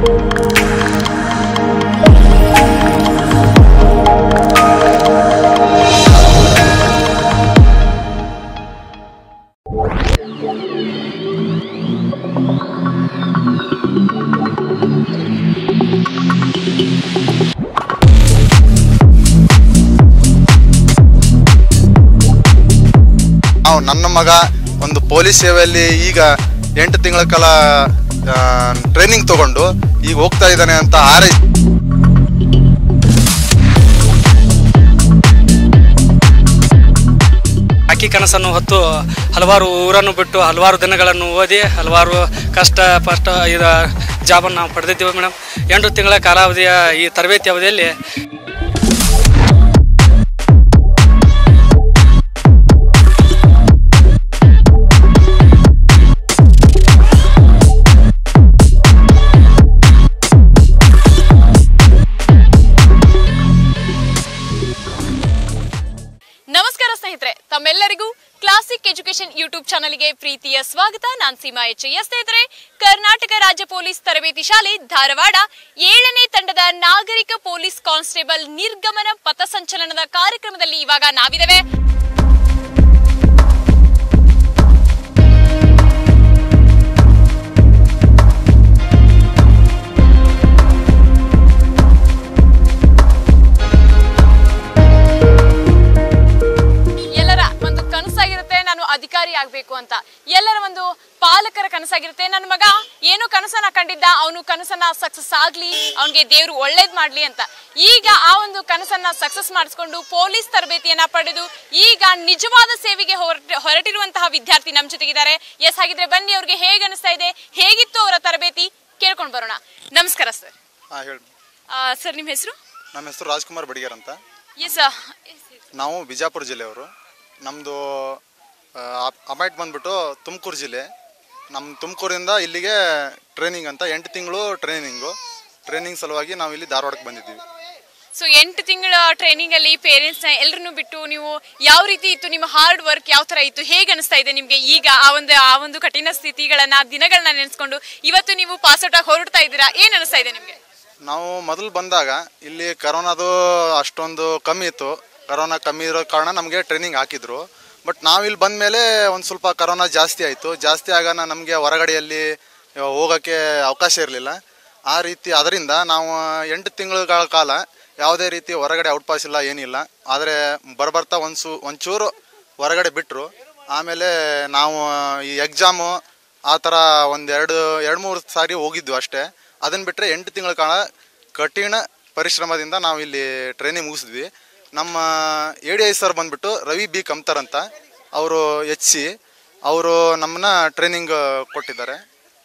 ನಾವು ನನ್ನ ಮಗ ಒಂದು ಪೊಲೀಸ್ ಸೇವೆಯಲ್ಲಿ ಈಗ ಎಂಟು ತಿಂಗಳ ಕಾಲ ಟ್ರೈನಿಂಗ್ ತಗೊಂಡು ಈಗ ಹೋಗ್ತಾ ಇದ್ದಾನೆ ಅಂತ ಹಾರೈ ಹಾಕಿ ಕನಸನ್ನು ಹೊತ್ತು ಹಲವಾರು ಊರನ್ನು ಬಿಟ್ಟು ಹಲವಾರು ದಿನಗಳನ್ನು ಓದಿ ಹಲವಾರು ಕಷ್ಟ ಪಷ್ಟ ಇದು ಜಾಬನ್ನು ನಾವು ಪಡೆದಿದ್ದೀವಿ ಮೇಡಮ್ ಎಂಟು ತಿಂಗಳ ಕಾಲಾವಧಿಯ ಈ ತರಬೇತಿ ಅವಧಿಯಲ್ಲಿ ನಮಸ್ಕಾರ ಸ್ನೇಹಿತರೆ ತಮ್ಮೆಲ್ಲರಿಗೂ ಕ್ಲಾಸಿಕ್ ಎಜುಕೇಶನ್ ಯೂಟ್ಯೂಬ್ ಚಾನಲ್ಗೆ ಪ್ರೀತಿಯ ಸ್ವಾಗತ ನಾನ್ ಸೀಮಾ ಎಚ್ ಎಸ್ ಸ್ನೇಹಿತರೆ ಕರ್ನಾಟಕ ರಾಜ್ಯ ಪೊಲೀಸ್ ತರಬೇತಿ ಶಾಲೆ ಧಾರವಾಡ ಏಳನೇ ತಂಡದ ನಾಗರಿಕ ಪೊಲೀಸ್ ಕಾನ್ಸ್ಟೇಬಲ್ ನಿರ್ಗಮನ ಪಥಸಂಚಲನದ ಕಾರ್ಯಕ್ರಮದಲ್ಲಿ ಇವಾಗ ನಾವಿದ್ದೇವೆ ಎಲ್ಲರ ಒಂದು ಕನಸಾಗಿರುತ್ತೆ ನಾನು ಅಧಿಕಾರಿ ಆಗ್ಬೇಕು ಅಂತ ಎಲ್ಲರ ಒಂದು ಪಾಲಕರ ಕನಸಾಗಿರುತ್ತೆ ನನ್ನ ಮಗ ಏನೋ ಕನಸನ್ನ ಕಂಡಿದ್ದ ಅವನು ಕನಸನ್ನ ಸಕ್ಸಸ್ ಆಗ್ಲಿ ಅವನಿಗೆ ದೇವ್ರು ಒಳ್ಳೇದ್ ಮಾಡ್ಲಿ ಅಂತ ಈಗ ಆ ಒಂದು ಕನಸನ್ನ ಸಕ್ಸಸ್ ಮಾಡಿಸ್ಕೊಂಡು ಪೊಲೀಸ್ ತರಬೇತಿಯನ್ನ ಪಡೆದು ಈಗ ನಿಜವಾದ ಸೇವೆಗೆ ಹೊರಟ ಹೊರಟಿರುವಂತಹ ವಿದ್ಯಾರ್ಥಿ ನಮ್ಮ ಜೊತೆಗಿದ್ದಾರೆ ಎಸ್ ಹಾಗಿದ್ರೆ ಬನ್ನಿ ಅವ್ರಿಗೆ ಹೇಗೆ ಅನಿಸ್ತಾ ಇದೆ ಹೇಗಿತ್ತು ಅವರ ತರಬೇತಿ ಕೇಳ್ಕೊಂಡು ಬರೋಣ ನಮಸ್ಕಾರ ಸರ್ ಹಾಂ ಹೇಳಿ ಸರ್ ನಿಮ್ಮ ಹೆಸರು ನಮ್ಮ ಹೆಸರು ರಾಜ್ಕುಮಾರ್ ಬಡಿಗೇರ್ ಅಂತ ಎಸ್ ನಾವು ಬಿಜಾಪುರ ಜಿಲ್ಲೆಯವರು ನಮ್ಮದು ಅಮೈಟ್ ಬಂದ್ಬಿಟ್ಟು ತುಮಕೂರು ಜಿಲ್ಲೆ ನಮ್ಮ ತುಮಕೂರಿಂದ ಇಲ್ಲಿಗೆ ಟ್ರೈನಿಂಗ್ ಅಂತ ಎಂಟು ತಿಂಗಳು ಟ್ರೈನಿಂಗು ಟ್ರೈನಿಂಗ್ ಸಲುವಾಗಿ ನಾವು ಇಲ್ಲಿ ಧಾರವಾಡಕ್ಕೆ ಬಂದಿದ್ದೀವಿ ಸೊ ಎಂಟು ತಿಂಗಳ ಟ್ರೈನಿಂಗ್ ಅಲ್ಲಿ ಪೇರೆಂಟ್ಸ್ ನ ಎಲ್ಲರನ್ನು ಬಿಟ್ಟು ನೀವು ಯಾವ ರೀತಿ ಇತ್ತು ನಿಮ್ಮ ಹಾರ್ಡ್ ವರ್ಕ್ ಯಾವ ತರ ಇತ್ತು ಹೇಗೆ ಅನಿಸ್ತಾ ಇದೆ ನಿಮ್ಗೆ ಈಗ ಆ ಒಂದು ಆ ಒಂದು ಕಠಿಣ ಸ್ಥಿತಿಗಳನ್ನ ದಿನಗಳನ್ನ ನೆನೆಸ್ಕೊಂಡು ಇವತ್ತು ನೀವು ಪಾಸ್ಔಟ್ ಆಗಿ ಹೊರಡ್ತಾ ಇದ್ದೀರಾ ಏನ್ ಅನಿಸ್ತಾ ಇದೆ ನಿಮ್ಗೆ ನಾವು ಮೊದಲು ಬಂದಾಗ ಇಲ್ಲಿ ಕರೋನಾದು ಅಷ್ಟೊಂದು ಕಮ್ಮಿ ಇತ್ತು ಕರೋನಾ ಕಮ್ಮಿ ಇರೋ ಕಾರಣ ನಮಗೆ ಟ್ರೈನಿಂಗ್ ಹಾಕಿದ್ರು ಬಟ್ ನಾವಿಲ್ಲಿ ಬಂದ ಮೇಲೆ ಒಂದು ಸ್ವಲ್ಪ ಕರೋನಾ ಜಾಸ್ತಿ ಆಯಿತು ಜಾಸ್ತಿ ಆಗಾನ ನಮಗೆ ಹೊರಗಡೆಯಲ್ಲಿ ಹೋಗೋಕ್ಕೆ ಅವಕಾಶ ಇರಲಿಲ್ಲ ಆ ರೀತಿ ಅದರಿಂದ ನಾವು ಎಂಟು ತಿಂಗಳ ಕಾಲ ಯಾವುದೇ ರೀತಿ ಹೊರಗಡೆ ಔಟ್ಪಾಸ್ ಇಲ್ಲ ಏನಿಲ್ಲ ಆದರೆ ಬರ್ಬರ್ತಾ ಒಂದು ಸು ಒಂಚೂರು ಹೊರಗಡೆ ಬಿಟ್ಟರು ಆಮೇಲೆ ನಾವು ಈ ಎಕ್ಸಾಮು ಆ ಥರ ಒಂದೆರಡು ಎರಡು ಮೂರು ಸಾರಿ ಹೋಗಿದ್ವು ಅಷ್ಟೇ ಅದನ್ನು ಬಿಟ್ಟರೆ ಎಂಟು ತಿಂಗಳ ಕಾಲ ಕಠಿಣ ಪರಿಶ್ರಮದಿಂದ ನಾವು ಇಲ್ಲಿ ಟ್ರೈನಿಂಗ್ ಮುಗಿಸಿದ್ವಿ ನಮ್ಮ ಎ ಡಿ ಐ ಸರ್ ಬಂದ್ಬಿಟ್ಟು ರವಿ ಬಿ ಕಮ್ತರ್ ಅಂತ ಅವರು ಎಚ್ ಸಿ ಅವರು ನಮ್ಮನ್ನ ಟ್ರೈನಿಂಗ್ ಕೊಟ್ಟಿದ್ದಾರೆ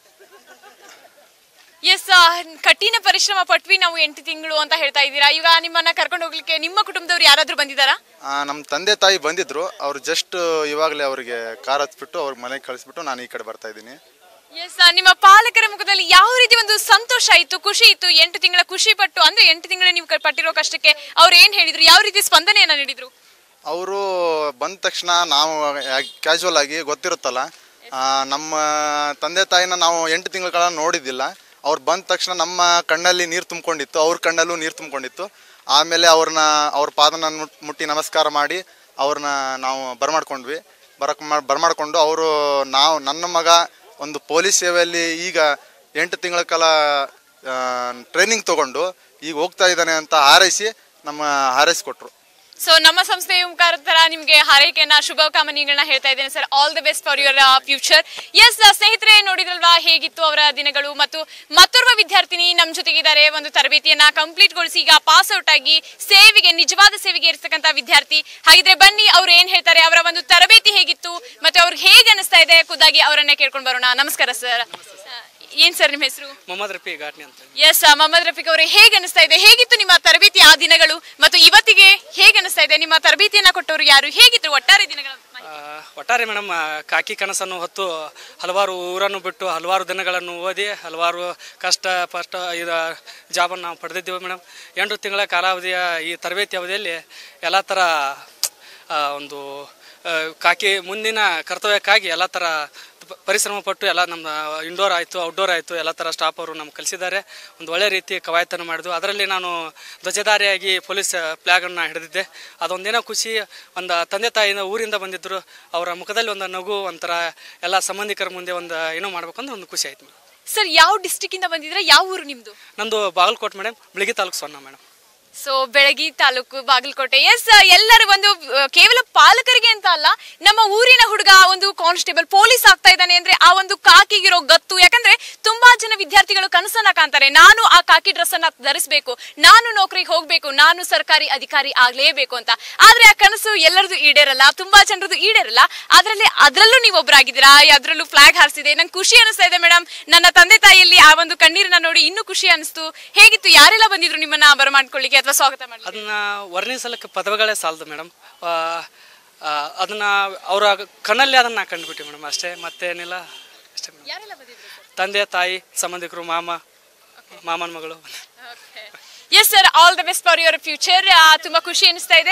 ಎಸ್ ಕಠಿಣ ಪರಿಶ್ರಮ ಪಟ್ವಿ ನಾವು ಎಂಟು ತಿಂಗಳು ಅಂತ ಹೇಳ್ತಾ ಇದ್ದೀರಾ ಈಗ ನಿಮ್ಮನ್ನ ಕರ್ಕೊಂಡು ಹೋಗ್ಲಿಕ್ಕೆ ನಿಮ್ಮ ಕುಟುಂಬದವ್ರು ಯಾರಾದ್ರೂ ಬಂದಿದ್ದಾರಾ ಆ, ನಮ್ಮ ತಂದೆ ತಾಯಿ ಬಂದಿದ್ರು ಅವ್ರು ಜಸ್ಟ್ ಇವಾಗಲೇ ಅವರಿಗೆ ಕಾರ್ ಹತ್ಬಿಟ್ಟು ಅವ್ರ ಮನೆಗೆ ಕಳಿಸ್ಬಿಟ್ಟು ನಾನು ಈ ಕಡೆ ಬರ್ತಾ ಇದ್ದೀನಿ ಎಸ್ ನಿಮ್ಮ ಪಾಲಕರ ಮುಖದಲ್ಲಿ ಯಾವ ರೀತಿ ಒಂದು ಸಂತೋಷ ಇತ್ತು ಖುಷಿ ಇತ್ತು ಎಂಟು ತಿಂಗಳ ಖುಷಿ ಪಟ್ಟು ಅಂದ್ರೆ ಎಂಟು ತಿಂಗಳು ನೀವು ಕ- ಪಟ್ಟಿರೋ ಕಷ್ಟಕ್ಕೆ ಅವ್ರು ಏನ್ ಹೇಳಿದ್ರು ಯಾವ ರೀತಿ ಸ್ಪಂದನೆಯನ್ನ ನೀಡಿದ್ರು ಅವರು ಬಂದ ತಕ್ಷಣ ನಾವು ಕ್ಯಾಶುವಲ್ ಆಗಿ ಗೊತ್ತಿರುತ್ತಲ್ಲ ಆ, ನಮ್ಮ ತಂದೆ ತಾಯಿನ ನಾವು ಎಂಟು ತಿಂಗಳ ಕಾಲ ನೋಡಿದ್ದಿಲ್ಲ ಅವ್ರು ಬಂದ ತಕ್ಷಣ ನಮ್ಮ ಕಣ್ಣಲ್ಲಿ ನೀರು ತುಂಬಿಕೊಂಡಿತ್ತು ಅವ್ರ ಕಣ್ಣಲ್ಲೂ ನೀರು ತುಂಬಿಕೊಂಡಿತ್ತು ಆಮೇಲೆ ಅವ್ರನ್ನ ಅವ್ರ ಪಾದನ ಮುಟ್- ಮುಟ್ಟಿ ನಮಸ್ಕಾರ ಮಾಡಿ ಅವ್ರನ್ನ ನಾವು ಬರಮಾಡ್ಕೊಂಡ್ವಿ ಬರಕ್ ಬರಮಾಡ್ಕೊಂಡು ಅವರು ನಾವು ನನ್ನ ಮಗ ಒಂದು ಪೊಲೀಸ್ ಸೇವೆಯಲ್ಲಿ ಈಗ ಎಂಟು ತಿಂಗಳ ಕಾಲ ಟ್ರೈನಿಂಗ್ ತಗೊಂಡು ಈಗ ಹೋಗ್ತಾ ಇದ್ದಾನೆ ಅಂತ ಹಾರೈಸಿ ನಮ್ಮ ಹಾರೈಸಿಕೊಟ್ರು ಸೊ ನಮ್ಮ ಸಂಸ್ಥೆಯ ಮುಖಾಂತರ ನಿಮಗೆ ಹಾರೈಕೆಯನ್ನ ಶುಭಕಾಮನೆಗಳನ್ನ ಹೇಳ್ತಾ ಇದ್ದೇನೆ sir all the best for your future yes ಸ್ನೇಹಿತರೆ ನೋಡಿದ್ರಲ್ವಾ ಹೇಗಿತ್ತು ಅವರ ದಿನಗಳು ಮತ್ತು ಮತ್ತೋರ್ವ ವಿದ್ಯಾರ್ಥಿನಿ ನಮ್ಮ ಜೊತೆಗಿದ್ದಾರೆ ಒಂದು ತರಬೇತಿಯನ್ನ ಕಂಪ್ಲೀಟ್ ಗೊಳಿಸಿ ಈಗ ಪಾಸ್ ಔಟ್ ಆಗಿ ಸೇವೆಗೆ ನಿಜವಾದ ಸೇವೆಗೆ ಇರ್ತಕ್ಕಂಥ ವಿದ್ಯಾರ್ಥಿ ಹಾಗಿದ್ರೆ ಬನ್ನಿ ಅವ್ರು ಏನ್ ಹೇಳ್ತಾರೆ ಅವರ ಒಂದು ತರಬೇತಿ ಹೇಗಿತ್ತು ಮತ್ತೆ ಅವ್ರಿಗೆ ಹೇಗೆ ಅನಿಸ್ತಾ ಇದೆ ಖುದ್ದಾಗಿ ಅವರನ್ನೇ ಕೇಳ್ಕೊಂಡು ಬರೋಣ ನಮಸ್ಕಾರ ಸರ್ ಏನ್ ಸರ್ ನಿಮ್ಮ ಹೆಸರು ಮೊಹಮ್ಮದ್ ರಫಿ ಘಾಟ್ನಿ ಅಂತ ಎಸ್ ಮೊಹಮ್ಮದ್ ರಫೀಕ್ ಅವರೇ ಹೇಗೆ ಅನಿಸ್ತಾ ಇದೆ ಹೇಗಿತ್ತು ನಿಮ್ಮ ತರಬೇತಿ ಆ ದಿನಗಳು ಮತ್ತು ಇವತ್ತಿಗೆ ಹೇಗೆ ಅನಿಸ್ತಾ ಇದೆ ನಿಮ್ಮ ತರಬೇತಿಯನ್ನ ಕೊಟ್ಟವರು ಯಾರು ಹೇಗಿದ್ರು ಒಟ್ಟಾರೆ ದಿನಗಳ ಮಾಹಿತಿ? ಆ, ಒಟ್ಟಾರೆ ಮೇಡಮ್ ಕಾಕಿ ಕನಸನ್ನು ಹೊತ್ತು ಹಲವಾರು ಊರನ್ನು ಬಿಟ್ಟು ಹಲವಾರು ದಿನಗಳನ್ನು ಓದಿ ಹಲವಾರು ಕಷ್ಟ ಪಷ್ಟ ಇದು ಜಾಬನ್ನು ನಾವು ಪಡೆದಿದ್ದೀವಿ ಮೇಡಮ್ ಎಂಟು ತಿಂಗಳ ಕಾಲಾವಧಿಯ ಈ ತರಬೇತಿ ಅವಧಿಯಲ್ಲಿ ಎಲ್ಲ ಥರ ಆ, ಒಂದು ಆ, ಕಾಕಿ ಮುಂದಿನ ಕರ್ತವ್ಯಕ್ಕಾಗಿ ಎಲ್ಲ ಥರ ಪ- ಪರಿಶ್ರಮ ಪಟ್ಟು ಎಲ್ಲ ನಮ್ಮ ಇಂಡೋರ್ ಆಯಿತು ಔಟ್ಡೋರ್ ಆಯಿತು ಎಲ್ಲ ಥರ ಸ್ಟಾಫ್ ಅವರು ನಮ್ಗೆ ಕಲಿಸಿದ್ದಾರೆ ಒಂದು ಒಳ್ಳೆ ರೀತಿ ಕವಾಯತನ್ನು ಮಾಡಿದ್ವು ಅದರಲ್ಲಿ ನಾನು ಧ್ವಜಧಾರಿಯಾಗಿ ಪೊಲೀಸ್ ಫ್ಲ್ಯಾಗನ್ನು ಹಿಡಿದಿದ್ದೆ ಅದೊಂದೇನೋ ಖುಷಿ ಒಂದು ತಂದೆ ತಾಯಿಯಿಂದ ಊರಿಂದ ಬಂದಿದ್ದರು ಅವರ ಮುಖದಲ್ಲಿ ಒಂದು ನಗು ಒಂಥರ ಎಲ್ಲ ಸಂಬಂಧಿಕರ ಮುಂದೆ ಒಂದು ಏನೋ ಮಾಡ್ಬೇಕು ಅಂತ ಒಂದು ಖುಷಿ ಆಯ್ತು ಮೇಡಮ್ ಸರ್ ಯಾವ ಡಿಸ್ಟಿಕ್ ಇಂದ ಬಂದಿದ್ರೆ ಯಾವ ಊರು ನಿಮ್ದು ನಂದು ಬಾಗಲಕೋಟೆ ಮೇಡಮ್ ಬೆಳಗ್ಗೆ ತಾಲೂಕು ಸೊನ್ನ ಮೇಡಮ್ ಸೊ ಬೆಳಗಿ ತಾಲೂಕು ಬಾಗಲಕೋಟೆ ಎಸ್ ಎಲ್ಲರೂ ಒಂದು ಆ, ಕೇವಲ ಪಾಲಕರಿಗೆ ಅಂತ ಅಲ್ಲ ನಮ್ಮ ಊರಿನ ಹುಡುಗ ಒಂದು ಕಾನ್ಸ್ಟೇಬಲ್ ಪೊಲೀಸ್ ಆಗ್ತಾ ಇದ್ದಾನೆ ಅಂದ್ರೆ ಆ ಒಂದು ಕಾಕಿಗಿರೋ ಗತ್ತು ಯಾಕಂದ್ರೆ ತುಂಬಾ ಜನ ವಿದ್ಯಾರ್ಥಿಗಳು ಕನಸನ್ನ ಕಾಣ್ತಾರೆ ನಾನು ಆ ಕಾಕಿ ಡ್ರೆಸ್ ಅನ್ನ ಧರಿಸಬೇಕು ನಾನು ನೌಕರಿಗೆ ಹೋಗ್ಬೇಕು ನಾನು ಸರ್ಕಾರಿ ಅಧಿಕಾರಿ ಆಗ್ಲೇಬೇಕು ಅಂತ ಆದ್ರೆ ಆ ಕನಸು ಎಲ್ಲರದು ಈಡೇರಲ್ಲ ತುಂಬಾ ಜನರದು ಈಡೇರಲ್ಲ ಅದ್ರಲ್ಲಿ ಅದ್ರಲ್ಲೂ ನೀವು ಒಬ್ಬರಾಗಿದ್ದೀರಾ ಅದ್ರಲ್ಲೂ ಫ್ಲಾಗ್ ಹಾರಿಸಿದೆ ನಂಗೆ ಖುಷಿ ಅನಿಸ್ತಾ ಇದೆ ಮೇಡಮ್ ನನ್ನ ತಂದೆ ತಾಯಿಯಲ್ಲಿ ಆ ಒಂದು ಕಣ್ಣೀರನ್ನ ನೋಡಿ ಇನ್ನೂ ಖುಷಿ ಅನಿಸ್ತು ಹೇಗಿತ್ತು ಯಾರೆಲ್ಲ ಬಂದಿದ್ರು ನಿಮ್ಮನ್ನ ಬರಮಾಡ್ಕೊಳ್ಳಿಕ್ಕೆ ಅಥವಾ ಸ್ವಾಗತ ಮಾಡಿ ಅದನ್ನ ವರ್ಣಿಸಲಿಕ್ಕೆ ಪದಗಳೇ ಸಾಲದು ಮೇಡಮ್ ಅದನ್ನ ಅವರ ಕಣ್ಣಲ್ಲಿ ಅದನ್ನ ಕಂಡುಬಿಟ್ಟು ಮೇಡಮ್ ಅಷ್ಟೇ ಮತ್ತೇನಿಲ್ಲ ಅಷ್ಟೇ ಮೇಡಮ್ ಯಾರೆಲ್ಲ ಬಂದಿದ್ರು ತಂದೆ ತಾಯಿ ಸಂಬಂಧಿಕರು ಮಾಮ ಮಾಮನ ಮಗಳು yes sir all the best for your future ತುಂಬಾ ಖುಷಿ ಅನಿಸ್ತಾ ಇದೆ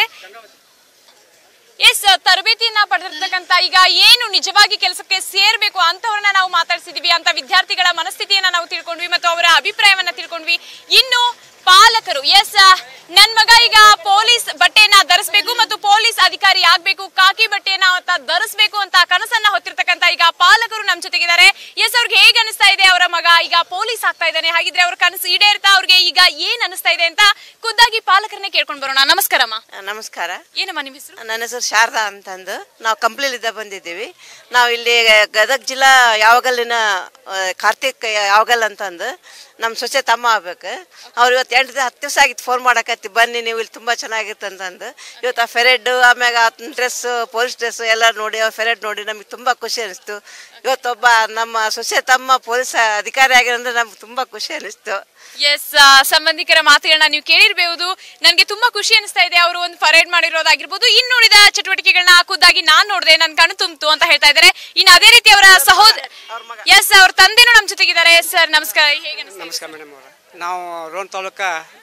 ಎಸ್ ತರಬೇತಿಯನ್ನ ಪಡೆದಿರ್ತಕ್ಕಂತ ಈಗ ಏನು ನಿಜವಾಗಿ ಕೆಲಸಕ್ಕೆ ಸೇರ್ಬೇಕು ಅಂತವ್ರನ್ನ ನಾವು ಮಾತಾಡ್ಸಿದೀವಿ ಅಂತ ವಿದ್ಯಾರ್ಥಿಗಳ ಮನಸ್ಥಿತಿಯನ್ನ ನಾವು ತಿಳ್ಕೊಂಡ್ವಿ ಮತ್ತು ಅವರ ಅಭಿಪ್ರಾಯವನ್ನ ತಿಳ್ಕೊಂಡ್ವಿ ಇನ್ನು ಪಾಲಕರು ಎಸ್ ನನ್ ಮಗ ಈಗ ಪೊಲೀಸ್ ಬಟ್ಟೆಯನ್ನ ಧರಿಸಬೇಕು ಮತ್ತು ಪೊಲೀಸ್ ಅಧಿಕಾರಿ ಆಗ್ಬೇಕು ಕಾಕಿ ಬಟ್ಟೆಯನ್ನ ಆತ ಧರಿಸಬೇಕು ಅಂತ ಕನಸನ್ನ ಹೊತ್ತಿರ್ತಕ್ಕಂತ ಈಗ ಪಾಲಕರು ನಮ್ ಜೊತೆಗಿದ್ದಾರೆ ಎಸ್ ಅವ್ರಿಗೆ ಹೇಗ್ ಅನಿಸ್ತಾ ಇದೆ ಅವರ ಮಗ ಈಗ ಪೊಲೀಸ್ ಆಗ್ತಾ ಇದ್ದಾನೆ ಹಾಗಿದ್ರೆ ಅವ್ರ ಕನಸು ಈಡೇರ್ತಾ ಅವ್ರಿಗೆ ಈಗ ಏನ್ ಅನಿಸ್ತಾ ಇದೆ ಅಂತ ಖುದ್ದಾಗಿ ಪಾಲಕರನ್ನೇ ಕೇಳ್ಕೊಂಡ್ ಬರೋಣ ನಮಸ್ಕಾರಮ್ಮ ನಮಸ್ಕಾರ ಏನಮ್ಮ ನಿಮ್ಮ ಹೆಸರು ನನ್ನ ಹೆಸರು ಶಾರದಾ ಅಂತಂದು ನಾವು ಕಂಪ್ಲಿಲಿದ್ದ ಬಂದಿದ್ದೀವಿ ನಾವು ಇಲ್ಲಿ ಗದಗ ಜಿಲ್ಲಾ ಯಾವಾಗಲ್ಲಿನ ಆ, ಕಾರ್ತಿಕ್ ಯಾವಾಗಲ್ ಅಂತಂದು ನಮ್ಮ ಸೊಸೆ ತಮ್ಮ ಆಗ್ಬೇಕು ಅವ್ರು ಇವತ್ತು ಎಂಟು ದಿವಸ ಹತ್ತು ದಿವಸ ಆಗಿತ್ತು ಫೋನ್ ಮಾಡಕತ್ತಿ ಬನ್ನಿ ನೀವು ಇಲ್ಲಿ ತುಂಬ ಚೆನ್ನಾಗಿತ್ತು ಅಂತಂದು ಇವತ್ತು ಆ ಫೆರೆಡ್ ಆಮ್ಯಾಗ ಡ್ರೆಸ್ ಪೊಲೀಸ್ ಡ್ರೆಸ್ ಎಲ್ಲ ನೋಡಿ ಆ ಫೆರೆಡ್ ನೋಡಿ ನಮಗೆ ತುಂಬ ಖುಷಿ ಅನಿಸ್ತು ಇವತ್ತೊಬ್ಬ ನಮ್ಮ ಸೊಸೆ ತಮ್ಮ ಪೊಲೀಸ್ ಅಧಿಕಾರಿ ಆಗಿರೋದ್ರೆ ನಮ್ಗೆ ತುಂಬ ಖುಷಿ ಅನಿಸ್ತು ಎಸ್ ಸಂಬಂಧಿಕರ ಮಾತುಗಳನ್ನ ನೀವು ಕೇಳಿರ್ಬಹುದು ನನಗೆ ತುಂಬಾ ಖುಷಿ ಅನಿಸ್ತಾ ಇದೆ ಅವರು ಒಂದು ಪರೇಡ್ ಮಾಡಿರೋದಾಗಿರ್ಬೋದು ಇನ್ನು ಉಳಿದ ಚಟುವಟಿಕೆಗಳನ್ನ ಖುದ್ದಾಗಿ ನಾನ್ ನೋಡಿದೆ ನನ್ ಕಣ್ಣು ತುಂಬಿತು ಅಂತ ಹೇಳ್ತಾ ಇದ್ದಾರೆ ಇನ್ನು ಅದೇ ರೀತಿ ಅವರ ಸಹೋದರ ಎಸ್ ಅವ್ರ ತಂದೆನೂ ನಮ್ ಜೊತೆಗಿದ್ದಾರೆ ಸರ್ ನಮಸ್ಕಾರ ಹೇಗೆ ಅನಿಸ್ತಾ ಇದೆ? ನಮಸ್ಕಾರ ಮೇಡಮ್ ಅವ್ರೆ ನಾವು ರೋಣ ತಾಲೂಕ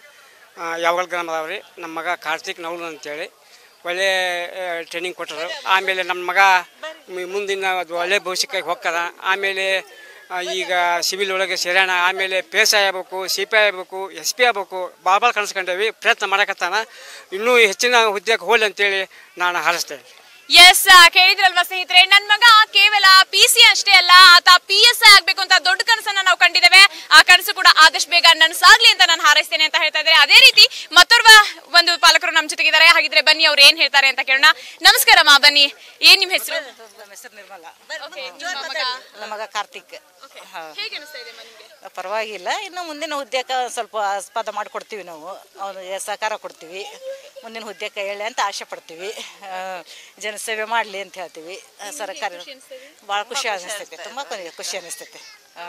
ಯಾವಗಲ್ ಗ್ರಾಮ ಅದಾವ್ರಿ ನಮ್ಮ ಮಗ ಕಾರ್ತಿಕ್ ನವಲು ಅಂತೇಳಿ ಒಳ್ಳೆ ಟ್ರೈನಿಂಗ್ ಕೊಟ್ಟರು ಆಮೇಲೆ ನಮ್ಮ ಮಗ ಮು- ಮುಂದಿನ ಅದು ಒಳ್ಳೆ ಭವಿಷ್ಯಕ್ಕೆ ಹೋಗ್ತಾರ ಆಮೇಲೆ ಆ, ಈಗ ಸಿವಿಲ್ ಒಳಗೆ ಸೇರೋಣ ಆಮೇಲೆ ಪಿ ಎಸ್ ಐ ಆಗ್ಬೇಕು ಸಿ ಪಿ ಐ ಆಗ್ಬೇಕು ಎಸ್ ಪಿ ಆಗ್ಬೇಕು ಭಾಳ ಭಾಳ ಕನಸ್ಕೊಂಡೇವಿ ಪ್ರಯತ್ನ ಮಾಡಕತ್ತಾನ ಇನ್ನೂ ಹೆಚ್ಚಿನ ಹುದ್ದೆಗೆ ಹೋಗ್ಲಿ ಅಂತೇಳಿ ನಾನು ಹಾರಸ್ತೇನೆ ಎಸ್ ಕೇಳಿದ್ರಲ್ವಾ ಸ್ನೇಹಿತರೆ ನನ್ ಮಗ ಕೇವಲ ಪಿ ಸಿ ಅಷ್ಟೇ ಅಲ್ಲ ಆತ ಪಿ ಎಸ್ ಐ ಆಗ್ಬೇಕು ಅಂತ ದೊಡ್ಡ ಕನಸನ್ನ ನಾವು ಕಂಡಿದ್ದೇವೆ ಆ ಕನಸು ಕೂಡ ಆದಷ್ಟು ಬೇಗ ನನಸಾಗ್ಲಿ ಅಂತ ನಾನು ಹಾರೈಸ್ತೇನೆ ಅಂತ ಹೇಳ್ತಾ ಇದ್ದಾರೆ ಅದೇ ರೀತಿ ಮತ್ತೋರ್ವ ಒಂದು ಪಾಲಕರು ನಮ್ ಜೊತೆಗಿದ್ದಾರೆ ಹಾಗಿದ್ರೆ ಬನ್ನಿ ಅವ್ರು ಏನ್ ಹೇಳ್ತಾರೆ ಅಂತ ಕೇಳೋಣ ನಮಸ್ಕಾರಮ್ಮ ಬನ್ನಿ ಏನ್ ನಿಮ್ ಹೆಸರು ನಮ್ಮ ಹೆಸರು ನಿರ್ಮಲ Okay, ನಿಮ್ಮ ಮಗ ನಮ್ಮ ಮಗ ಕಾರ್ತಿಕ್ ಹೇಗೆ ಅನಿಸ್ತಾ ಇದೆ ನಿಮ್ಗೆ ಪರವಾಗಿಲ್ಲ ಇನ್ನು ಮುಂದಿನ ಹುದ್ದೆಗೆ ಸ್ವಲ್ಪ ಸ್ಪರ್ಧೆ ಮಾಡಿಕೊಡ್ತೀವಿ ನಾವು ಅವನು ಸಹಕಾರ ಕೊಡ್ತೀವಿ ಮುಂದಿನ ಹುದ್ದೆಗೆ ಹೇಳಿ ಅಂತ ಆಸೆ ಪಡ್ತೀವಿ ಆ, ಜನಸೇವೆ ಮಾಡಲಿ ಅಂತ ಹೇಳ್ತೀವಿ ಆ, ಸರ್ಕಾರಿ ಭಾಳ ಖುಷಿ ಅನಿಸ್ತೈತೆ ತುಂಬ ಖುಷಿ ಅನಿಸ್ತೈತೆ ಆ.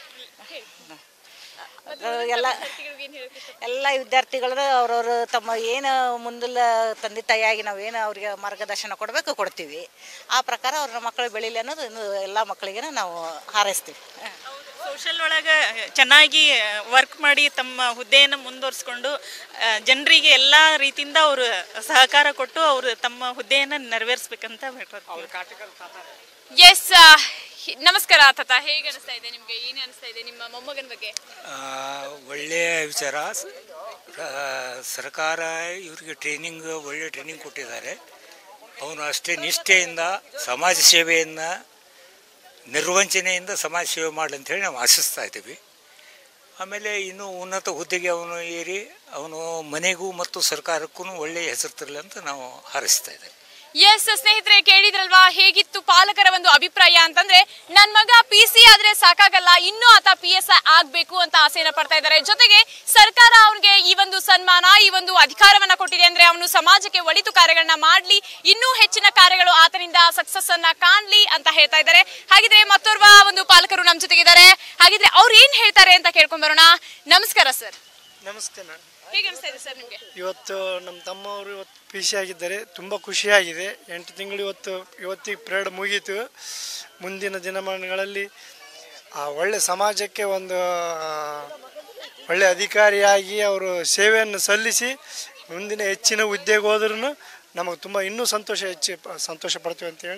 ಅದು ಎಲ್ಲ ಎಲ್ಲ ವಿದ್ಯಾರ್ಥಿಗಳು ಅವ್ರವ್ರು ತಮ್ಮ ಏನು ಮುಂದಿನ ತಂದೆ ತಾಯಿಯಾಗಿ ನಾವು ಏನು ಅವ್ರಿಗೆ ಮಾರ್ಗದರ್ಶನ ಕೊಡಬೇಕು ಕೊಡ್ತೀವಿ ಆ ಪ್ರಕಾರ ಅವ್ರ ಮಕ್ಕಳು ಬೆಳೀಲಿ ಅನ್ನೋದು ಇನ್ನು ಎಲ್ಲ ಮಕ್ಕಳಿಗೆ ನಾವು ಹಾರೈಸ್ತೀವಿ ಹ. ಸೋಷಲ್ ಒಳಗೆ ಚೆನ್ನಾಗಿ ವರ್ಕ್ ಮಾಡಿ ತಮ್ಮ ಹುದ್ದೆಯನ್ನು ಮುಂದುವರಿಸ್ಕೊಂಡು ಜನರಿಗೆ ಎಲ್ಲ ರೀತಿಯಿಂದ ಅವರು ಸಹಕಾರ ಕೊಟ್ಟು ಅವರು ತಮ್ಮ ಹುದ್ದೆಯನ್ನು ನೆರವೇರಿಸ್ಬೇಕಂತ ಹೇಳ್ಕೊಳ್ತೀವಿ ಎಸ್ ನಮಸ್ಕಾರ ತಾತ ಹೇಗೆ ಅನಿಸ್ತಾ ಇದೆ ನಿಮ್ಗೆ ಏನ್ ಅನಿಸ್ತಾ ಇದೆ ನಿಮ್ಮ ಮೊಮ್ಮಗನ ಬಗ್ಗೆ ಆ, ಒಳ್ಳೆಯ ವಿಚಾರ ಸ- ಆ, ಸರ್ಕಾರ ಇವರಿಗೆ ಟ್ರೈನಿಂಗ್ ಒಳ್ಳೆ ಟ್ರೈನಿಂಗ್ ಕೊಟ್ಟಿದ್ದಾರೆ ಅವನು ಅಷ್ಟೇ ನಿಷ್ಠೆಯಿಂದ ಸಮಾಜ ಸೇವೆಯಿಂದ ನಿರ್ವಂಚನೆಯಿಂದ ಸಮಾಜ ಸೇವೆ ಮಾಡಲಿ ಅಂತೇಳಿ ನಾವು ಆಶಿಸ್ತಾ ಇದ್ದೀವಿ ಆಮೇಲೆ ಇನ್ನೂ ಉನ್ನತ ಹುದ್ದೆಗೆ ಅವನು ಏರಿ ಅವನು ಮನೆಗೂ ಮತ್ತು ಸರ್ಕಾರಕ್ಕೂ ಒಳ್ಳೆಯ ಹೆಸರು ತರಲಿ ಅಂತ ನಾವು ಹಾರೈಸ್ತಾ ಇದ್ದೇವೆ ಎಸ್ ಸ್ನೇಹಿತರೆ ಕೇಳಿದ್ರಲ್ವಾ ಹೇಗಿತ್ತು ಪಾಲಕರ ಒಂದು ಅಭಿಪ್ರಾಯ ಅಂತಂದ್ರೆ ನನ್ ಮಗ ಪಿ ಸಿ ಆದ್ರೆ ಸಾಕಾಗಲ್ಲ ಇನ್ನೂ ಆತ ಪಿ ಎಸ್ ಐ ಆಗ್ಬೇಕು ಅಂತ ಆಸೆಯನ್ನ ಪಡ್ತಾ ಇದ್ದಾರೆ ಜೊತೆಗೆ ಸರ್ಕಾರ ಅವನಿಗೆ ಈ ಒಂದು ಸನ್ಮಾನ ಈ ಒಂದು ಅಧಿಕಾರವನ್ನ ಕೊಟ್ಟಿದೆ ಅಂದ್ರೆ ಅವನು ಸಮಾಜಕ್ಕೆ ಒಳಿತು ಕಾರ್ಯಗಳನ್ನ ಮಾಡ್ಲಿ ಇನ್ನೂ ಹೆಚ್ಚಿನ ಕಾರ್ಯಗಳು ಆತನಿಂದ ಸಕ್ಸಸ್ ಅನ್ನ ಕಾಣ್ಲಿ ಅಂತ ಹೇಳ್ತಾ ಇದ್ದಾರೆ ಹಾಗಿದ್ರೆ ಮತ್ತೋರ್ವ ಒಂದು ಪಾಲಕರು ನಮ್ ಜೊತೆಗಿದ್ದಾರೆ ಹಾಗಿದ್ರೆ ಅವ್ರು ಏನ್ ಹೇಳ್ತಾರೆ ಅಂತ ಕೇಳ್ಕೊಂಡ್ ಬರೋಣ ನಮಸ್ಕಾರ ಸರ್ ನಮಸ್ಕಾರ ಹೇಗೆ ಅನಿಸ್ತಾ ಇದೆ ಸರ್ ನಿಮ್ಗೆ ಇವತ್ತು ನಮ್ಮ ತಮ್ಮವರು ಇವತ್ತು ಪಿ ಸಿ ಆಗಿದ್ದಾರೆ ತುಂಬ ಖುಷಿಯಾಗಿದೆ ಎಂಟು ತಿಂಗಳು ಇವತ್ತು ಇವತ್ತಿಗೆ ಪರೇಡ್ ಮುಗೀತು ಮುಂದಿನ ದಿನಮಾನಗಳಲ್ಲಿ ಆ ಒಳ್ಳೆ ಸಮಾಜಕ್ಕೆ ಒಂದು ಆ, ಒಳ್ಳೆ ಅಧಿಕಾರಿಯಾಗಿ ಅವರು ಸೇವೆಯನ್ನು ಸಲ್ಲಿಸಿ ಮುಂದಿನ ಹೆಚ್ಚಿನ ಹುದ್ದೆಗೆ ಹೋದ್ರೂ ನಮಗೆ ತುಂಬ ಇನ್ನೂ ಸಂತೋಷ ಹೆಚ್ಚು ಪ- ಸಂತೋಷ ಪಡ್ತೀವಿ ಅಂತ ಹೇಳಿ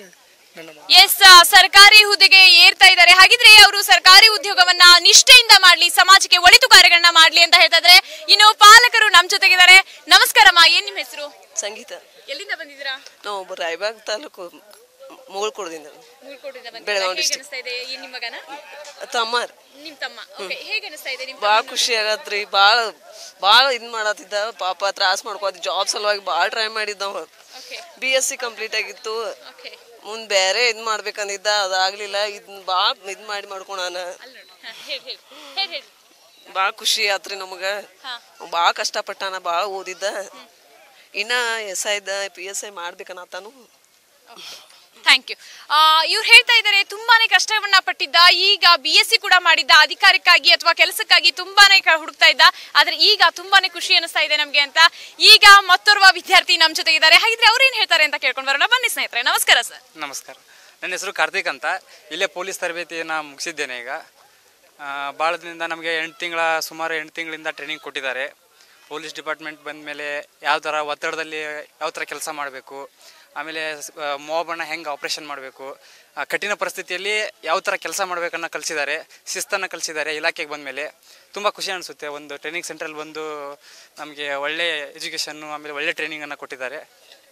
ನನ್ನ ಮಾತು. ಎಸ್ ಸರ್ಕಾರಿ ಹುದ್ದೆಗೆ ಏರ್ತಾ ಇದ್ದಾರೆ ಹಾಗಿದ್ರೆ ಅವರು ಸರ್ಕಾರಿ ಉದ್ಯೋಗವನ್ನ ನಿಷ್ಠೆಯಿಂದ ಮಾಡ್ಲಿ ಸಮಾಜಕ್ಕೆ ಒಳಿತು ಕಾರ್ಯಗಳನ್ನ ಮಾಡ್ಲಿ ಅಂತ ಹೇಳ್ತಾ ಇದ್ದಾರೆ ಇನ್ನು ಪಾಲಕರು ನಮ್ ಜೊತೆಗಿದ್ದಾರೆ ನಮಸ್ಕಾರಮ್ಮ ಏನ್ ನಿಮ್ಮ ಹೆಸರು ಸಂಗೀತ ಎಲ್ಲಿಂದ ಬಂದಿದ್ದೀರಾ ನಾವು ರಾಯಬಾಗ್ ತಾಲೂಕು ಮೂಳ್ಕೊಡದಿಂದ ಮೂಳ್ಕೋಟಿಂದ ಬಂದಿದ್ದೀರಾ? ಬೆಳಗಾವಿ ಹೇಗೆ district. ಅನಿಸ್ತಾ ಇದೆ ಈ ನಿಮ್ಮ ಮಗನ ತಮ್ಮರ್ ನಿಮ್ ತಮ್ಮ ಓಕೆ ಹೇಗೆ ಅನಿಸ್ತಾ ಇದೆ ನಿಮ್ ಭಾಳ ತಮ್ಮನ? ಖುಷಿ ಆಗತ್ರಿ ಭಾಳ ಭಾಳ ಇದು ಮಾಡತ್ತಿದ್ದ ಪಾಪ ತ್ರಾಸ ಮಾಡ್ಕೋತಿ ಜಾಬ್ ಸಲುವಾಗಿ ಭಾಳ ಟ್ರೈ ಮಾಡಿದ್ದವ okay B S C complete ಆಗಿತ್ತು ಓಕೆ ಮುಂದೆ ಬೇರೆ ಇದು ಮಾಡ್ಬೇಕಂದಿದ್ದ ಅದಾಗ್ಲಿಲ್ಲ ಇದನ್ನ ಭಾಳ ಇದು ಮಾಡಿ ಮಾಡ್ಕೊಳಾನ ಅಲ್ಲಿ ನೋಡಿ ಹಾ, ಹೇಳಿ ಹೇಳಿ ಹೇಳಿ ಹೇಳಿ ಭಾಳ ಖುಷಿ ಆತ್ರಿ ನಮಗ ಹಾ. ಭಾಳ ಕಷ್ಟಪಟ್ಟಾನ ಭಾಳ ಓದಿದ್ದ ಇನ್ನ ಎಸ್ ಐದ ಪಿ ಎಸ್ ಐ ಮಾಡ್ಬೇಕನ್ನತಾನು ಥ್ಯಾಂಕ್ ಯು ಇವ್ರು ಹೇಳ್ತಾ ಇದ್ದಾರೆ ತುಂಬಾನೇ ಕಷ್ಟವನ್ನ ಪಟ್ಟಿದ್ದ ಈಗ ಬಿ ಎಸ್ ಸಿ ಕೂಡ ಮಾಡಿದ್ದ ಅಧಿಕಾರಕ್ಕಾಗಿ ಅಥವಾ ಕೆಲಸಕ್ಕಾಗಿ ತುಂಬಾನೇ ಕ- ಹುಡುಕ್ತಾ ಇದ್ದ ಆದ್ರೆ ಈಗ ತುಂಬಾನೇ ಖುಷಿ ಅನಿಸ್ತಾ ಇದೆ ನಮ್ಗೆ ಅಂತ ಈಗ ಮತ್ತೋರ್ವ ವಿದ್ಯಾರ್ಥಿ ನಮ್ ಜೊತೆಗಿದ್ದಾರೆ ಹಾಗಿದ್ರೆ ಅವ್ರು ಏನ್ ಹೇಳ್ತಾರೆ ಅಂತ ಕೇಳ್ಕೊಂಡು ಬರೋಣ ಬನ್ನಿ ಸ್ನೇಹಿತರೆ ನಮಸ್ಕಾರ ಸರ್ ನಮಸ್ಕಾರ ನನ್ನ ಹೆಸರು ಕಾರ್ತಿಕ್ ಅಂತ ಇಲ್ಲೇ ಪೊಲೀಸ್ ತರಬೇತಿಯನ್ನು ಮುಗಿಸಿದ್ದೇನೆ ಈಗ ಭಾಳ ದಿನದಿಂದ ನಮಗೆ ಎಂಟು ತಿಂಗಳ ಸುಮಾರು ಎಂಟು ತಿಂಗಳಿಂದ ಟ್ರೈನಿಂಗ್ ಕೊಟ್ಟಿದ್ದಾರೆ ಪೊಲೀಸ್ ಡಿಪಾರ್ಟ್ಮೆಂಟ್ ಬಂದ ಮೇಲೆ ಯಾವ ಥರ ಒತ್ತಡದಲ್ಲಿ ಯಾವ ಥರ ಕೆಲಸ ಮಾಡಬೇಕು ಆಮೇಲೆ ಮೋಬನ್ನು ಹೆಂಗೆ ಆಪ್ರೇಷನ್ ಮಾಡಬೇಕು ಕಠಿಣ ಪರಿಸ್ಥಿತಿಯಲ್ಲಿ ಯಾವ ಥರ ಕೆಲಸ ಮಾಡಬೇಕನ್ನ ಕಲಿಸಿದ್ದಾರೆ ಶಿಸ್ತನ್ನು ಕಲಿಸಿದ್ದಾರೆ ಇಲಾಖೆಗೆ ಬಂದ ಮೇಲೆ ತುಂಬ ಖುಷಿ ಅನಿಸುತ್ತೆ ಒಂದು ಟ್ರೈನಿಂಗ್ ಸೆಂಟ್ರಲ್ಲಿ ಬಂದು ನಮಗೆ ಒಳ್ಳೆ ಎಜುಕೇಷನ್ನು ಆಮೇಲೆ ಒಳ್ಳೆ ಟ್ರೈನಿಂಗನ್ನು ಕೊಟ್ಟಿದ್ದಾರೆ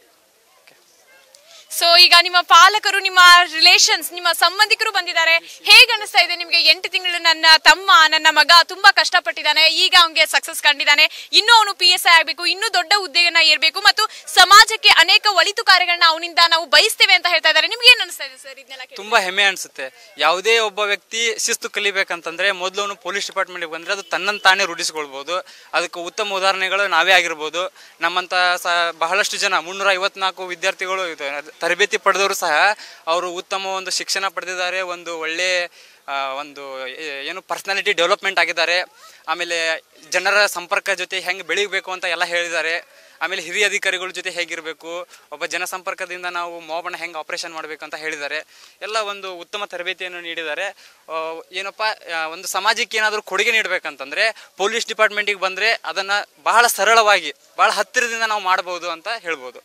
ಸೊ ಈಗ ನಿಮ್ಮ ಪಾಲಕರು ನಿಮ್ಮ ರಿಲೇಷನ್ಸ್ ನಿಮ್ಮ ಸಂಬಂಧಿಕರು ಬಂದಿದ್ದಾರೆ ಹೇಗೆ ಅನಿಸ್ತಾ ಇದೆ ನಿಮ್ಗೆ ಎಂಟು ತಿಂಗಳು ನನ್ನ ತಮ್ಮ ನನ್ನ ಮಗ ತುಂಬಾ ಕಷ್ಟಪಟ್ಟಿದ್ದಾನೆ ಈಗ ಅವನಿಗೆ ಸಕ್ಸಸ್ ಕಂಡಿದ್ದಾನೆ ಇನ್ನೂ ಅವನು ಪಿ ಎಸ್ ಐ ಆಗಬೇಕು ಇನ್ನೂ ದೊಡ್ಡ ಹುದ್ದೆಯನ್ನ ಏರ್ಬೇಕು ಮತ್ತು ಸಮಾಜಕ್ಕೆ ಅನೇಕ ಒಳಿತು ಕಾರ್ಯಗಳನ್ನ ಅವನಿಂದ ನಾವು ಬಯಸ್ತೇವೆ ಅಂತ ಹೇಳ್ತಾ ಇದ್ದಾರೆ ನಿಮ್ಗೆ ಏನ್ ಅನಿಸ್ತಾ ಇದೆ ಸರ್ ಇದನ್ನೆಲ್ಲ ಕೇಳಿ? ತುಂಬಾ ಹೆಮ್ಮೆ ಅನಿಸುತ್ತೆ ಯಾವುದೇ ಒಬ್ಬ ವ್ಯಕ್ತಿ ಶಿಸ್ತು ಕಲಿಬೇಕಂತಂದ್ರೆ ಮೊದಲು ಅವನು ಪೊಲೀಸ್ ಡಿಪಾರ್ಟ್ಮೆಂಟ್ಗೆ ಬಂದ್ರೆ ಅದು ತನ್ನನ್ನು ತಾನೇ ರೂಢಿಸ್ಕೊಳ್ಬೋದು ಅದಕ್ಕೆ ಉತ್ತಮ ಉದಾಹರಣೆಗಳು ನಾವೇ ಆಗಿರ್ಬೋದು ನಮ್ಮಂತ ಸ ಬಹಳಷ್ಟು ಜನ ಮುನ್ನೂರ ಐವತ್ನಾಲ್ಕು ವಿದ್ಯಾರ್ಥಿಗಳು ಇದು ತರಬೇತಿ ಪಡೆದವರು ಸಹ ಅವರು ಉತ್ತಮ ಒಂದು ಶಿಕ್ಷಣ ಪಡೆದಿದ್ದಾರೆ ಒಂದು ಒಳ್ಳೆ ಆ, ಒಂದು ಏ- ಏನು ಪರ್ಸನಾಲಿಟಿ ಡೆವಲಪ್ಮೆಂಟ್ ಆಗಿದ್ದಾರೆ ಆಮೇಲೆ ಜನರ ಸಂಪರ್ಕ ಜೊತೆ ಹೆಂಗೆ ಬೆಳಿಬೇಕು ಅಂತ ಎಲ್ಲ ಹೇಳಿದ್ದಾರೆ ಆಮೇಲೆ ಹಿರಿಯ ಅಧಿಕಾರಿಗಳ ಜೊತೆ ಹೇಗಿರಬೇಕು ಒಬ್ಬ ಜನಸಂಪರ್ಕದಿಂದ ನಾವು ಮಾಬನ್ನು ಹೆಂಗೆ ಆಪರೇಷನ್ ಮಾಡಬೇಕು ಅಂತ ಹೇಳಿದ್ದಾರೆ ಎಲ್ಲ ಒಂದು ಉತ್ತಮ ತರಬೇತಿಯನ್ನು ನೀಡಿದ್ದಾರೆ ಆ, ಏನಪ್ಪ ಆ, ಒಂದು ಸಮಾಜಕ್ಕೆ ಏನಾದರೂ ಕೊಡುಗೆ ನೀಡಬೇಕಂತಂದ್ರೆ ಪೊಲೀಸ್ ಡಿಪಾರ್ಟ್ಮೆಂಟಿಗೆ ಬಂದರೆ ಅದನ್ನು ಬಹಳ ಸರಳವಾಗಿ ಬಹಳ ಹತ್ತಿರದಿಂದ ನಾವು ಮಾಡ್ಬೋದು ಅಂತ ಹೇಳ್ಬೋದು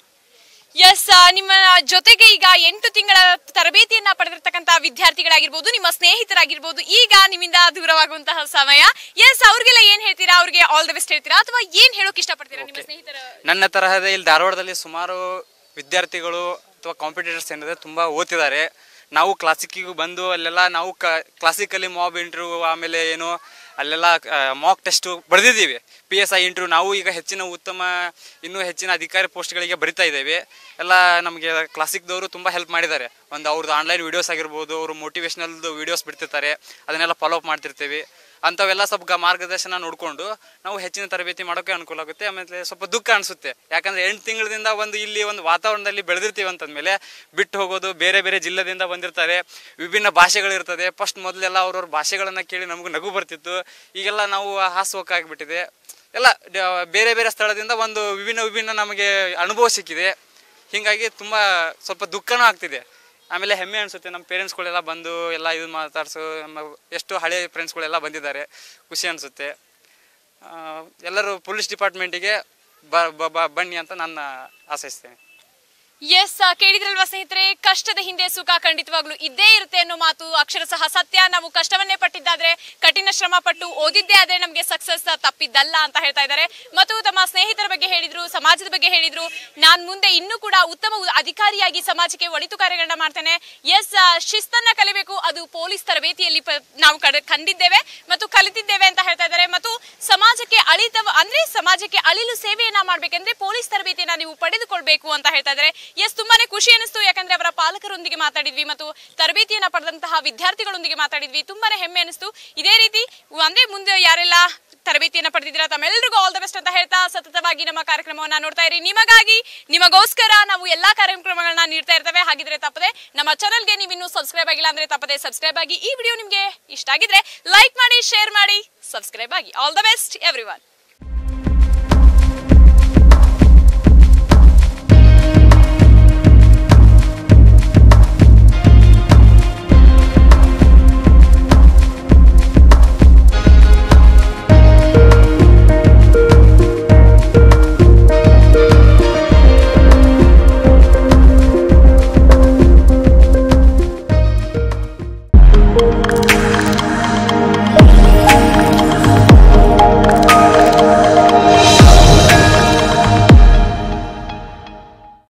ಎಸ್ ನಿಮ್ಮ ಜೊತೆಗೆ ಈಗ ಎಂಟು ತಿಂಗಳ ತರಬೇತಿಯನ್ನ ಪಡೆದಿರ್ತಕ್ಕಂತ ವಿದ್ಯಾರ್ಥಿಗಳಾಗಿರ್ಬೋದು ನಿಮ್ಮ ಸ್ನೇಹಿತರಾಗಿರ್ಬೋದು ಈಗ ನಿಮ್ಮಿಂದ ದೂರವಾಗುವಂತಹ ಸಮಯ ಎಸ್ ಅವ್ರಿಗೆಲ್ಲ ಏನ್ ಹೇಳ್ತೀರಾ ಅವ್ರಿಗೆ ಆಲ್ ದ ಬೆಸ್ಟ್ ಹೇಳ್ತೀರಾ ಅಥವಾ ಏನ್ ಹೇಳೋಕೆ ಇಷ್ಟಪಡ್ತೀರಾ ನಿಮ್ಮ ಸ್ನೇಹಿತರ ನನ್ನ ತರಹದ ಇಲ್ಲಿ ಧಾರವಾಡದಲ್ಲಿ ಸುಮಾರು ವಿದ್ಯಾರ್ಥಿಗಳು ಅಥವಾ ಕಾಂಪಿಟೇಟರ್ಸ್ ಏನಿದೆ ತುಂಬ ಓದ್ತಿದ್ದಾರೆ ನಾವು ಕ್ಲಾಸಿಕ್ಕಿಗೂ ಬಂದು ಅಲ್ಲೆಲ್ಲ ನಾವು ಕ ಕ್ಲಾಸಿಕಲಿ ಮಾಬ್ ಇಂಟರ್ವ್ಯೂ ಆಮೇಲೆ ಏನು ಅಲ್ಲೆಲ್ಲ ಮಾಕ್ ಟೆಸ್ಟು ಬರೆದಿದ್ದೀವಿ ಪಿ ಎಸ್ ಐ ಇಂಟರ್ವ್ಯೂ ನಾವು ಈಗ ಹೆಚ್ಚಿನ ಉತ್ತಮ ಇನ್ನೂ ಹೆಚ್ಚಿನ ಅಧಿಕಾರಿ ಪೋಸ್ಟ್ಗಳಿಗೆ ಬರಿತಾ ಇದ್ದೇವೆ ಎಲ್ಲ ನಮಗೆ ಕ್ಲಾಸಿಕ್ದವರು ತುಂಬ ಹೆಲ್ಪ್ ಮಾಡಿದ್ದಾರೆ ಒಂದು ಅವ್ರದ್ದು ಆನ್ಲೈನ್ ವೀಡಿಯೋಸ್ ಆಗಿರ್ಬೋದು ಅವರು ಮೋಟಿವೇಶ್ನಲ್ದು ವೀಡಿಯೋಸ್ ಬಿಡ್ತಿರ್ತಾರೆ ಅದನ್ನೆಲ್ಲ ಫಾಲೋ ಅಪ್ ಮಾಡ್ತಿರ್ತೀವಿ ಅಂಥವೆಲ್ಲ ಸ್ವಲ್ಪ ಗ- ಮಾರ್ಗದರ್ಶನ ನೋಡಿಕೊಂಡು ನಾವು ಹೆಚ್ಚಿನ ತರಬೇತಿ ಮಾಡೋಕ್ಕೆ ಅನುಕೂಲ ಆಗುತ್ತೆ ಆಮೇಲೆ ಸ್ವಲ್ಪ ದುಃಖ ಅನಿಸುತ್ತೆ ಯಾಕಂದ್ರೆ ಎಂಟು ತಿಂಗಳಿಂದ ಒಂದು ಇಲ್ಲಿ ಒಂದು ವಾತಾವರಣದಲ್ಲಿ ಬೆಳೆದಿರ್ತೀವಿ ಅಂತಂದ್ಮೇಲೆ ಬಿಟ್ಟು ಹೋಗೋದು ಬೇರೆ ಬೇರೆ ಜಿಲ್ಲೆದಿಂದ ಬಂದಿರ್ತಾರೆ ವಿಭಿನ್ನ ಭಾಷೆಗಳಿರ್ತದೆ ಫಸ್ಟ್ ಮೊದಲೆಲ್ಲ ಅವ್ರವ್ರ ಭಾಷೆಗಳನ್ನು ಕೇಳಿ ನಮಗೂ ನಗು ಬರ್ತಿತ್ತು ಈಗೆಲ್ಲ ನಾವು ಹಾಸುವಕ್ಕಾಗ್ಬಿಟ್ಟಿದೆ ಎಲ್ಲ ಡ- ಬೇರೆ ಬೇರೆ ಸ್ಥಳದಿಂದ ಒಂದು ವಿಭಿನ್ನ ವಿಭಿನ್ನ ನಮಗೆ ಅನುಭವ ಸಿಕ್ಕಿದೆ ಹೀಗಾಗಿ ತುಂಬ ಸ್ವಲ್ಪ ದುಃಖನೂ ಆಗ್ತಿದೆ ಆಮೇಲೆ ಹೆಮ್ಮೆ ಅನಿಸುತ್ತೆ ನಮ್ಮ ಪೇರೆಂಟ್ಸ್ಗಳೆಲ್ಲ ಬಂದು ಎಲ್ಲ ಇದು ಮಾತಾಡ್ಸು ನಮ್ಮ ಎಷ್ಟು ಹಳೆ ಫ್ರೆಂಡ್ಸ್ಗಳೆಲ್ಲ ಬಂದಿದ್ದಾರೆ ಖುಷಿ ಅನಿಸುತ್ತೆ ಎಲ್ಲರೂ ಪೊಲೀಸ್ ಡಿಪಾರ್ಟ್ಮೆಂಟಿಗೆ ಬ ಬ- ಬ- ಬನ್ನಿ ಅಂತ ನನ್ನ ಆಶಯಿಸ್ತೇನೆ ಎಸ್ ಕೇಳಿದ್ರಲ್ವಾ ಸ್ನೇಹಿತರೆ ಕಷ್ಟದ ಹಿಂದೆ ಸುಖ ಖಂಡಿತವಾಗ್ಲೂ ಇದ್ದೇ ಇರುತ್ತೆ ಅನ್ನೋ ಮಾತು ಅಕ್ಷರಶಃ ಸತ್ಯ ನಾವು ಕಷ್ಟವನ್ನೇ ಪಟ್ಟಿದ್ದಾದ್ರೆ ಕಠಿಣ ಶ್ರಮ ಪಟ್ಟು ಓದಿದ್ದೇ ಆದ್ರೆ ನಮಗೆ ಸಕ್ಸಸ್ ತಪ್ಪಿದ್ದಲ್ಲ ಅಂತ ಹೇಳ್ತಾ ಇದ್ದಾರೆ ಮತ್ತು ತಮ್ಮ ಸ್ನೇಹಿತರ ಬಗ್ಗೆ ಹೇಳಿದ್ರು ಸಮಾಜದ ಬಗ್ಗೆ ಹೇಳಿದ್ರು ನಾನ್ ಮುಂದೆ ಇನ್ನೂ ಕೂಡ ಉತ್ತಮ ಉ- ಅಧಿಕಾರಿಯಾಗಿ ಸಮಾಜಕ್ಕೆ ಒಳಿತು ಕಾರ್ಯಗಳನ್ನ ಮಾಡ್ತೇನೆ ಎಸ್ ಶಿಸ್ತನ್ನ ಕಲಿಬೇಕು ಅದು ಪೊಲೀಸ್ ತರಬೇತಿಯಲ್ಲಿ ಪ- ನಾವು ಕಡ- ಕಂಡಿದ್ದೇವೆ ಮತ್ತು ಕಲಿತಿದ್ದೇವೆ ಅಂತ ಹೇಳ್ತಾ ಇದ್ದಾರೆ ಮತ್ತು ಸಮಾಜಕ್ಕೆ ಅಳಿತ ಅಂದ್ರೆ ಸಮಾಜಕ್ಕೆ ಅಳಿಲು ಸೇವೆಯನ್ನ ಮಾಡ್ಬೇಕಂದ್ರೆ ಪೊಲೀಸ್ ತರಬೇತಿಯನ್ನ ನೀವು ಪಡೆದುಕೊಳ್ಬೇಕು ಅಂತ ಹೇಳ್ತಾ ಇದ್ದಾರೆ ಎಸ್ ತುಂಬಾನೇ ಖುಷಿ ಅನಿಸ್ತು ಯಾಕಂದ್ರೆ ಅವರ ಪಾಲಕರೊಂದಿಗೆ ಮಾತಾಡಿದ್ವಿ ಮತ್ತು ತರಬೇತಿಯನ್ನ ಪಡೆದಂತಹ ವಿದ್ಯಾರ್ಥಿಗಳೊಂದಿಗೆ ಮಾತಾಡಿದ್ವಿ ತುಂಬಾನೇ ಹೆಮ್ಮೆ ಅನಿಸ್ತು ಇದೇ ರೀತಿ ಅಂದ್ರೆ ಮುಂದೆ ಯಾರೆಲ್ಲ ತರಬೇತಿಯನ್ನ ಪಡೆದಿದ್ದೀರಾ ತಮ್ಮೆಲ್ಲರಿಗೂ ಆಲ್ ದ ಬೆಸ್ಟ್ ಅಂತ ಹೇಳ್ತಾ ಸತತವಾಗಿ ನಮ್ಮ ಕಾರ್ಯಕ್ರಮವನ್ನ ನೋಡ್ತಾ ಇರಿ ನಿಮಗಾಗಿ ನಿಮಗೋಸ್ಕರ ನಾವು ಎಲ್ಲಾ ಕಾರ್ಯಕ್ರಮಗಳನ್ನ ನೀಡ್ತಾ ಇರ್ತೇವೆ ಹಾಗಿದ್ರೆ ತಪ್ಪದೆ ನಮ್ಮ ಚಾನಲ್ಗೆ ನೀವು ಇನ್ನೂ ಸಬ್ಸ್ಕ್ರೈಬ್ ಆಗಿಲ್ಲ ಅಂದ್ರೆ ತಪ್ಪದೆ ಸಬ್ಸ್ಕ್ರೈಬ್ ಆಗಿ ಈ ವಿಡಿಯೋ ನಿಮ್ಗೆ ಇಷ್ಟ ಆಗಿದ್ರೆ ಲೈಕ್ ಮಾಡಿ ಶೇರ್ ಮಾಡಿ ಸಬ್ಸ್ಕ್ರೈಬ್ ಆಗಿ ಆಲ್ ದ ಬೆಸ್ಟ್ ಎವ್ರಿ